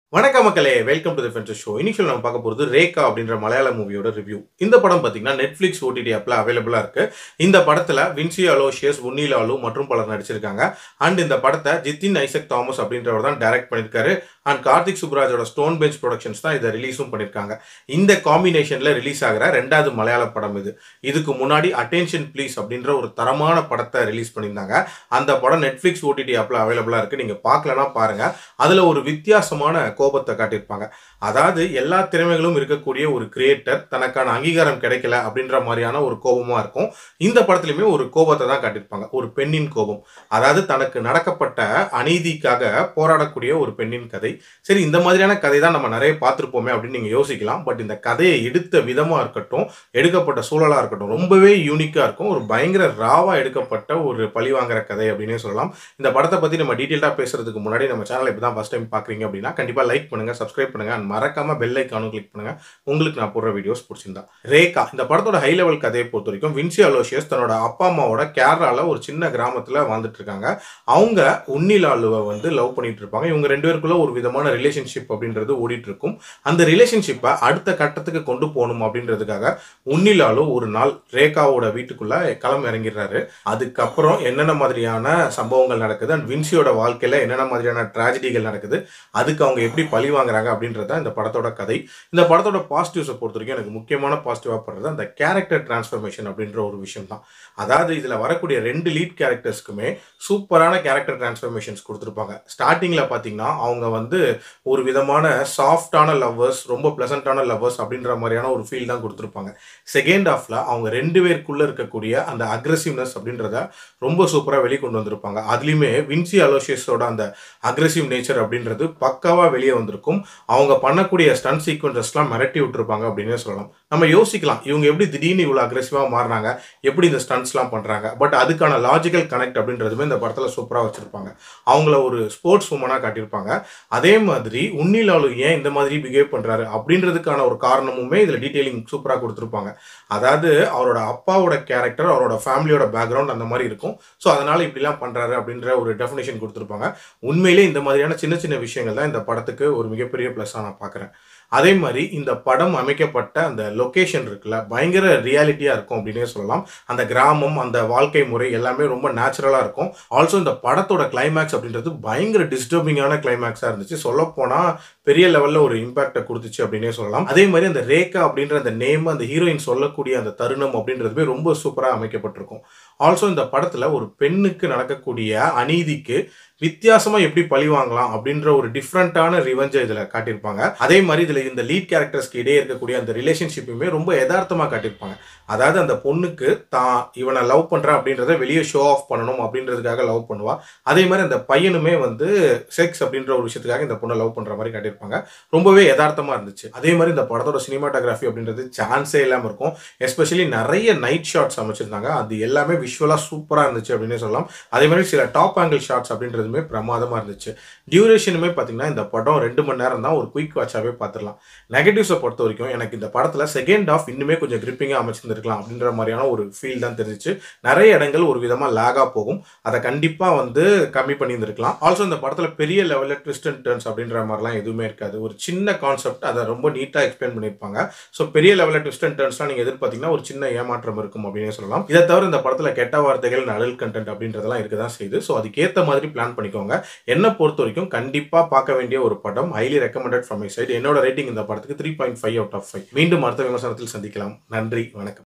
வணக்கம் மக்களே welcome to the fencer show initial நம்ம பார்க்க போகிறது ரேகா அப்படின்ற மலையாள மூவியோட ரிவ்யூ இந்த படம் பார்த்தீங்கன்னா நெட்ஃப்ளிக்ஸ் ஓடிடி ஆப்பில் அவைலபிளாக இருக்கு இந்த படத்தில் வின்சி அலோஷியஸ் உன்னிலாலு மற்றும் பலர் நடிச்சிருக்காங்க அண்ட் இந்த படத்தை ஜித்தின் ஐசக் தாமஸ் அப்படின்றவர் தான் டைரக்ட் பண்ணியிருக்காரு அண்ட் கார்த்திக் சுப்ராஜோட ஸ்டோன் பெஞ்ச் ப்ரொடக்ஷன்ஸ் தான் இதை ரிலீஸும் பண்ணியிருக்காங்க இந்த காம்பினேஷனில் ரிலீஸ் ஆகிற ரெண்டாவது மலையாள படம் இது இதுக்கு முன்னாடி அட்டென்ஷன் ப்ளீஸ் அப்படின்ற ஒரு தரமான படத்தை ரிலீஸ் பண்ணியிருந்தாங்க அந்த படம் நெட்ஃப்ளிக்ஸ் ஓடிடி ஆப்பில் அவைலபிளாக இருக்குது நீங்கள் பார்க்கலனா பாருங்கள் அதில் ஒரு வித்தியாசமான கோபத்தை காட்டியிருப்பாங்க அதாவது எல்லா திறமைகளும் இருக்கக்கூடிய ஒரு கிரியேட்டர் தனக்கான அங்கீகாரம் கிடைக்கல அப்படின்ற மாதிரியான ஒரு கோபமாக இருக்கும் இந்த படத்துலையுமே ஒரு கோபத்தை தான் காட்டியிருப்பாங்க ஒரு பெண்ணின் கோபம் அதாவது தனக்கு நடக்கப்பட்ட அநீதிக்காக போராடக்கூடிய ஒரு பெண்ணின் கதை சரி இந்த மாதிரியான கதை தான் நம்ம நிறைய பார்த்துருப்போமே அப்படின்னு நீங்கள் யோசிக்கலாம் பட் இந்த கதையை எடுத்த விதமாக இருக்கட்டும் எடுக்கப்பட்ட சூழலாக இருக்கட்டும் ரொம்பவே யூனிக்காக இருக்கும் ஒரு பயங்கர ராவாக எடுக்கப்பட்ட ஒரு பழிவாங்கிற கதை அப்படின்னே சொல்லலாம் இந்த படத்தை பற்றி நம்ம டீட்டெயிலாக பேசுறதுக்கு முன்னாடி நம்ம சேனலை இப்போ தான் ஃபஸ்ட் டைம் பார்க்குறீங்க அப்படின்னா கண்டிப்பாக லைக் பண்ணுங்கள் சப்ஸ்கிரைப் பண்ணுங்கள் அண்ட் மறக்காமல் பெல் ஐக்கானும் கிளிக் பண்ணுங்கள் உங்களுக்கு நான் போடுற வீடியோஸ் பிடிச்சிருந்தா ரேகா இந்த படத்தோட ஹை லெவல் கதையை பொறுத்த வரைக்கும் வின்சி அலோஷியஸ் தன்னோட அப்பா அம்மாவோட கேரளாவில் ஒரு சின்ன கிராமத்தில் வாழ்ந்துட்டு இருக்காங்க அவங்க உன்னிலாலுவை வந்து லவ் பண்ணிட்டு இருப்பாங்க இவங்க ரெண்டு பேருக்குள்ள ஒரு விதமான ரிலேஷன்ஷிப் அப்படின்றது ஓடிட்டு இருக்கும் அந்த ரிலேஷன்ஷிப்பை அடுத்த கட்டத்துக்கு கொண்டு போகணும் அப்படின்றதுக்காக உன்னிலாலு ஒரு நாள் ரேகாவோட வீட்டுக்குள்ள களம் இறங்கிடுறாரு அதுக்கப்புறம் என்னென்ன மாதிரியான சம்பவங்கள் நடக்குது அண்ட் வின்சியோட வாழ்க்கையில என்னென்ன மாதிரியான ட்ராஜடிகள் நடக்குது அதுக்கு அவங்க எப்படி பழி வாங்குறாங்க அப்படின்றது தான் இந்த படத்தோட கதை இந்த படத்தோட பாசிட்டிவ்ஸை பொறுத்த வரைக்கும் எனக்கு முக்கியமான பாசிட்டிவாக படுறது அந்த கேரக்டர் டிரான்ஸ்ஃபர்மேஷன் அப்படின்ற ஒரு விஷயம் தான் அதாவது இதில் வரக்கூடிய ரெண்டு லீட் கேரக்டர்ஸ்க்குமே சூப்பரான கேரக்டர் டிரான்ஸ்ஃபர்மேஷன்ஸ் கொடுத்துருப்பாங்க ஸ்டார்டிங்கில் பார்த்தீங்கன்னா அவங்க வந்து ஒரு விதமான சாஃப்டான லவ்வர்ஸ் ரொம்ப ப்ளசண்ட்டான லவ்வர்ஸ் அப்படின்ற மாதிரியான ஒரு ஃபீல் தான் கொடுத்துருப்பாங்க செகண்ட் ஹாஃபில் அவங்க ரெண்டு பேருக்குள்ளே இருக்கக்கூடிய அந்த அக்ரெசிவ்னஸ் அப்படின்றத ரொம்ப சூப்பராக வெளிக்கொண்டு வந்திருப்பாங்க அதுலேயுமே வின்சி அலோசியஸோட அந்த அக்ரெசிவ் நேச்சர் அப்படின்றது பக்காவாக வெளியே வந்திருக்கும் அவங்க பண்ணக்கூடிய ஸ்டன் சீக்வன்சஸ்லாம் மிரட்டி விட்டுருப்பாங்க அப்படின்னே சொல்லலாம் நம்ம யோசிக்கலாம் இவங்க எப்படி திடீர்னு இவ்வளோ அக்ரெசிவாக மாறினாங்க எப்படி இந்த ஸ்டன்ஸ்லாம் பண்ணுறாங்க பட் அதுக்கான லாஜிக்கல் கனெக்ட் அப்படின்றதுமே இந்த படத்தில் சூப்பராக வச்சுருப்பாங்க அவங்கள ஒரு ஸ்போர்ட்ஸ் உமனாக காட்டியிருப்பாங்க அதே மாதிரி உன்னிலாலு ஏன் இந்த மாதிரி பிஹேவ் பண்ணுறாரு அப்படின்றதுக்கான ஒரு காரணமுமே இதில் டீட்டெயிலிங் சூப்பராக கொடுத்துருப்பாங்க அதாவது அவரோட அப்பாவோட கேரக்டர் அவரோட ஃபேமிலியோட பேக்ரவுண்ட் அந்த மாதிரி இருக்கும் ஸோ அதனால் இப்படிலாம் பண்ணுறாரு அப்படின்ற ஒரு டெஃபினேஷன் கொடுத்துருப்பாங்க உண்மையிலே இந்த மாதிரியான சின்ன சின்ன விஷயங்கள் தான் இந்த படத்துக்கு ஒரு மிகப்பெரிய ப்ளஸ்ஸாக நான் பார்க்குறேன் அதே மாதிரி இந்த படம் அமைக்கப்பட்ட அந்த லொக்கேஷன் இருக்குல்ல பயங்கர ரியாலிட்டியாக இருக்கும் அப்படின்னே சொல்லலாம் அந்த கிராமம் அந்த வாழ்க்கை முறை எல்லாமே ரொம்ப நேச்சுரலாக இருக்கும் ஆல்சோ இந்த படத்தோட கிளைமேக்ஸ் அப்படின்றது பயங்கர டிஸ்டர்பிங்கான கிளைமேக்ஸாக இருந்துச்சு சொல்லப்போனால் பெரிய லெவலில் ஒரு இம்பாக்டை கொடுத்துச்சு அப்படின்னே சொல்லலாம் அதே மாதிரி அந்த ரேகா அப்படின்ற அந்த நேம் அந்த ஹீரோயின் சொல்லக்கூடிய அந்த தருணம் அப்படின்றதுமே ரொம்ப சூப்பராக அமைக்கப்பட்டிருக்கும் ஆல்சோ இந்த படத்தில் ஒரு பெண்ணுக்கு நடக்கக்கூடிய அநீதிக்கு வித்தியாசமா எப்படி பழி வாங்கலாம் அப்படின்ற ஒரு டிஃப்ரெண்டான ரிவெஞ்சை இதுல காட்டியிருப்பாங்க அதே மாதிரி இதுல இந்த லீட் கேரக்டர்ஸ்க்கு இடையே இருக்கக்கூடிய அந்த ரிலேஷன்ஷிப்புமே ரொம்ப யதார்த்தமா காட்டியிருப்பாங்க அதாவது அந்த பொண்ணுக்கு தான் இவனை லவ் பண்றேன் அப்படின்றத வெளியே ஷோ ஆஃப் பண்ணணும் அப்படின்றதுக்காக லவ் பண்ணுவா அதே மாதிரி அந்த பையனுமே வந்து செக்ஸ் அப்படின்ற ஒரு விஷயத்துக்காக இந்த பொண்ணை லவ் பண்ற மாதிரி காட்டியிருப்பாங்க ரொம்பவே யதார்த்தமா இருந்துச்சு அதே மாதிரி இந்த படத்தோட சினிமாட்டோகிராஃபி அப்படின்றது சான்ஸே இல்லாமல் இருக்கும் எஸ்பெஷலி நிறைய நைட் ஷாட்ஸ் அமைச்சிருந்தாங்க அது எல்லாமே விஷுவலாக சூப்பராக இருந்துச்சு அப்படின்னு சொல்லலாம் அதே மாதிரி சில டாப் ஆங்கிள் ஷாட்ஸ் அப்படின்றதுமே பிரமாதமாக இருந்துச்சு டியூரேஷனுமே பார்த்தீங்கன்னா இந்த படம் ரெண்டு மணி நேரம் தான் ஒரு குயிக் வாட்சாகவே பார்த்துடலாம் நெகட்டிவ்ஸை பொறுத்த வரைக்கும் எனக்கு இந்த படத்தில் செகண்ட் ஆஃப் இன்னுமே கொஞ்சம் கிரிப்பிங்காக அமைச்சிருந்துருக்கலாம் அப்படின்ற மாதிரியான ஒரு ஃபீல் தான் தெரிஞ்சிச்சு நிறைய இடங்கள் ஒரு விதமாக லேகாக போகும் அதை கண்டிப்பாக வந்து கம்மி பண்ணியிருந்திருக்கலாம் ஆல்சோ இந்த படத்தில் பெரிய லெவலில் ட்விஸ்ட் அண்ட் டர்ன்ஸ் அப்படின்ற மாதிரிலாம் எதுவுமே இருக்காது ஒரு சின்ன கான்செப்ட் அதை ரொம்ப நீட்டாக எக்ஸ்பிளைன் பண்ணியிருப்பாங்க ஸோ பெரிய லெவலில் ட்விஸ்ட் அண்ட் டர்ன்ஸ்லாம் நீங்கள் எதிர்பார்த்தீங்கன்னா ஒரு சின்ன ஏமாற்றம் இருக்கும் அப்படின்னு சொல்லலாம் இதை தவிர இந்த படத்தில் கெட்ட வார்த்தைகள் அடல் கண்டென்ட் அப்படின்றதெல்லாம் இருக்க தான் செய்யுது ஸோ அதுக்கேற்ற மாதிரி பிளான் பண்ணிக்கோங்க என்னை பொறுத்த வரைக்கும் கண்டிப்பாக பார்க்க வேண்டிய ஒரு படம் highly recommended from my side என்னோட ரேட்டிங் இந்த படத்துக்கு three point five out of five மீண்டும் அடுத்த விமர்சனத்தில் சந்திக்கலாம் நன்றி வணக்கம்